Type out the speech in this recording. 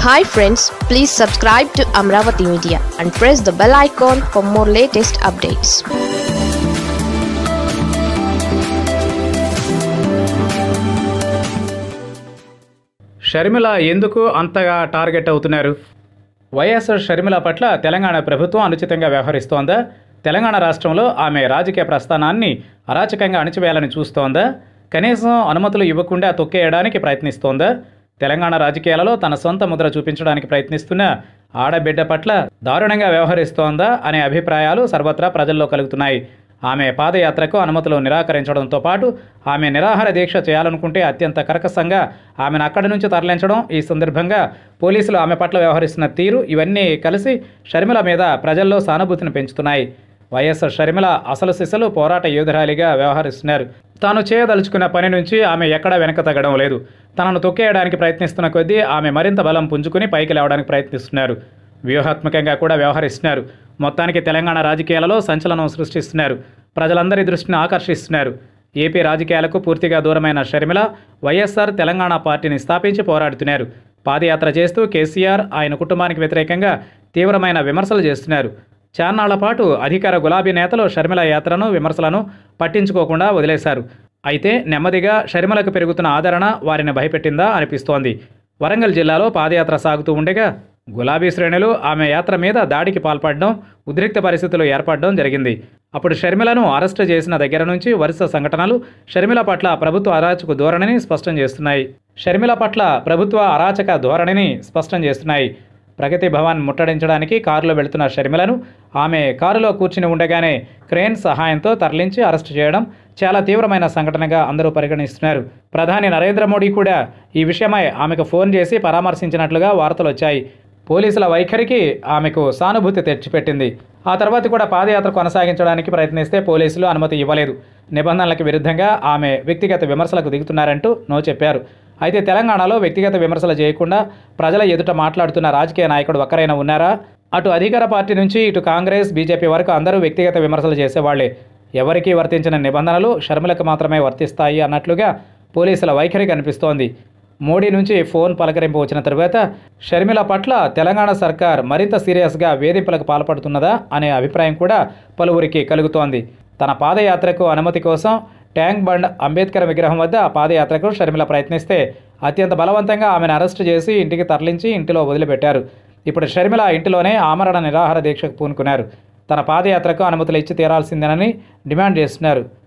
hi friends please subscribe to Amaravati media and press the bell icon for more latest updates Sharmila ఎందుకు అంతగా target అవుతున్నారు వైఎస్ఆర్ షర్మిల పట్ల తెలంగాణ ప్రభుత్వం అనుచితంగా వ్యవహరిస్తోందా తెలంగాణ రాష్ట్రంలో ఆమె రాజకీయ ప్రస్థానాన్ని అరాచకంగా అణిచివేయాలని చూస్తోందా కనీసం అనుమతులు ఇవ్వకుండా తొక్కేయడానికి ప్రయత్నిస్తోందా తెలంగాణ రాజకీయాలలో తన సొంత ముద్ర చూపించడానికి ప్రయత్నిస్తున్న ఆడబిడ్డ పట్ల దారుణంగా వ్యవహరిస్తోందా అనే అభిప్రాయాలు సర్వత్రా ప్రజల్లో కలుగుతున్నాయి ఆమె పాదయాత్రకు అనుమతులు నిరాకరించడంతో పాటు ఆమె నిరాహార దీక్ష చేయాలనుకుంటే అత్యంత కర్కశంగా ఆమెను అక్కడి నుంచి తరలించడం ఈ సందర్భంగా పోలీసులు ఆమె పట్ల వ్యవహరిస్తున్న తీరు ఇవన్నీ కలిసి షర్మిల మీద ప్రజల్లో సానుభూతిని పెంచుతున్నాయి వైఎస్ఆర్ షర్మిల అసలు సిసలు పోరాట యోధురాలిగా వ్యవహరిస్తున్నారు తాను చేయదలుచుకున్న పని నుంచి ఆమె ఎక్కడా వెనక తగ్గడం లేదు తనను తొక్కేయడానికి ప్రయత్నిస్తున్న కొద్దీ ఆమె మరింత బలం పుంజుకుని పైకి లేవడానికి ప్రయత్నిస్తున్నారు వ్యూహాత్మకంగా కూడా వ్యవహరిస్తున్నారు మొత్తానికి తెలంగాణ రాజకీయాలలో సంచలనం సృష్టిస్తున్నారు ప్రజలందరి దృష్టిని ఆకర్షిస్తున్నారు ఏపీ రాజకీయాలకు పూర్తిగా దూరమైన షర్మిల వైఎస్ఆర్ తెలంగాణ పార్టీని స్థాపించి పోరాడుతున్నారు పాదయాత్ర చేస్తూ కేసీఆర్ ఆయన కుటుంబానికి వ్యతిరేకంగా తీవ్రమైన విమర్శలు చేస్తున్నారు చాన్నాళ్ల పాటు అధికార గులాబీ నేతలు షర్మిల యాత్రను విమర్శలను పట్టించుకోకుండా వదిలేశారు అయితే నెమ్మదిగా షర్మిలకు పెరుగుతున్న ఆదరణ వారిని భయపెట్టిందా అనిపిస్తోంది వరంగల్ జిల్లాలో పాదయాత్ర సాగుతూ ఉండగా గులాబీ శ్రేణులు ఆమె యాత్ర మీద దాడికి పాల్పడడం ఉద్రిక్త పరిస్థితులు ఏర్పడడం జరిగింది అప్పుడు షర్మిలను అరెస్టు చేసిన దగ్గర నుంచి వరుస సంఘటనలు షర్మిల పట్ల ప్రభుత్వ అరాచక ధోరణిని స్పష్టం చేస్తున్నాయి షర్మిల పట్ల ప్రభుత్వ అరాచక ధోరణిని స్పష్టం చేస్తున్నాయి ప్రగతి భవన్ ముట్టడించడానికి కారులో వెళుతున్న షర్మిలను ఆమె కారులో కూర్చుని ఉండగానే క్రేన్ సహాయంతో తరలించి అరెస్టు చేయడం చాలా తీవ్రమైన సంఘటనగా అందరూ పరిగణిస్తున్నారు ప్రధాని నరేంద్ర మోడీ కూడా ఈ విషయమై ఆమెకు ఫోన్ చేసి పరామర్శించినట్లుగా వార్తలు వచ్చాయి పోలీసుల వైఖరికి ఆమెకు సానుభూతి తెచ్చిపెట్టింది ఆ తర్వాత కూడా పాదయాత్ర కొనసాగించడానికి ప్రయత్నిస్తే పోలీసులు అనుమతి ఇవ్వలేదు నిబంధనలకు విరుద్ధంగా ఆమె వ్యక్తిగత విమర్శలకు దిగుతున్నారంటూ నో చెప్పారు అయితే తెలంగాణలో వ్యక్తిగత విమర్శలు చేయకుండా ప్రజల ఎదుట మాట్లాడుతున్న రాజకీయ నాయకుడు ఒక్కరైనా ఉన్నారా అటు అధికార పార్టీ నుంచి ఇటు కాంగ్రెస్ బీజేపీ వరకు అందరూ వ్యక్తిగత విమర్శలు చేసేవాళ్లే ఎవరికీ వర్తించిన నిబంధనలు షర్మిలకు మాత్రమే వర్తిస్తాయి అన్నట్లుగా పోలీసుల వైఖరి కనిపిస్తోంది మోడీ నుంచి ఫోన్ పలకరింపు వచ్చిన తరువాత షర్మిల పట్ల తెలంగాణ సర్కార్ మరింత సీరియస్గా వేధింపులకు పాల్పడుతున్నదా అనే అభిప్రాయం కూడా పలువురికి కలుగుతోంది తన పాదయాత్రకు అనుమతి కోసం ట్యాంక్ బండ్ అంబేద్కర్ విగ్రహం వద్ద పాదయాత్రకు షర్మిల ప్రయత్నిస్తే అత్యంత బలవంతంగా ఆమెను అరెస్టు చేసి ఇంటికి తరలించి ఇంటిలో వదిలిపెట్టారు ఇప్పుడు షర్మిల ఇంటిలోనే ఆమరణ నిరాహార దీక్షకు పూనుకున్నారు తన పాదయాత్రకు అనుమతులు ఇచ్చి తీరాల్సిందేనని డిమాండ్ చేస్తున్నారు